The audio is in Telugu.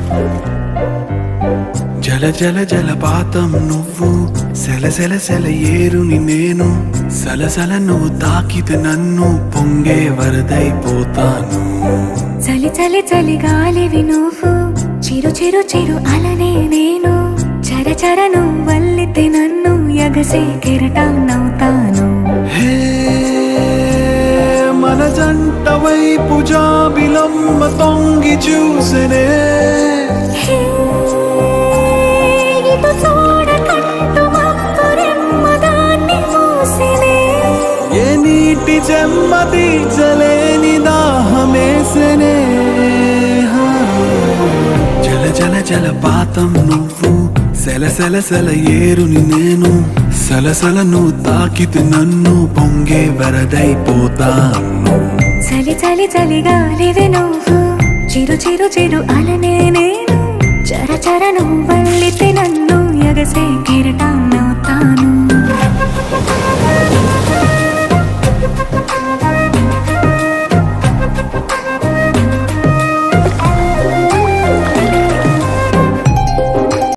జల జల జలపాతం నువ్వు సెల సెల సెల ఏరుని నేను సలసల నువ్వు తాకితే నన్ను పొంగే వరదైపోతాను చలి చలి చలి గాలివి నువ్వు చిరు చిరు చిరు అలనే నేను చర చర నువ్వల్లితే నన్ను ఎగసే కెరటం నవ్వుతాను హే మన జంట వైపు జాబిలమ్మ తొంగి చూసనే హే, ఇటు చూడకంటూ మబ్బురెమ్మ దాన్ని మూసినే. ఏ నీటి చెమ్మ తీర్చలేని దాహమేసనే హా. జల జల జలపాతం నువ్వు సెల సెల సెల ఏరుని నేను సలసల నువ్వు తాకితే నన్ను పొంగే వరదైపోతాను చలి చలి చలి గాలివి నువ్వు చిరు చిరు చిరు అలనే నేను చర చర నువ్వల్లితే నన్ను ఎగసే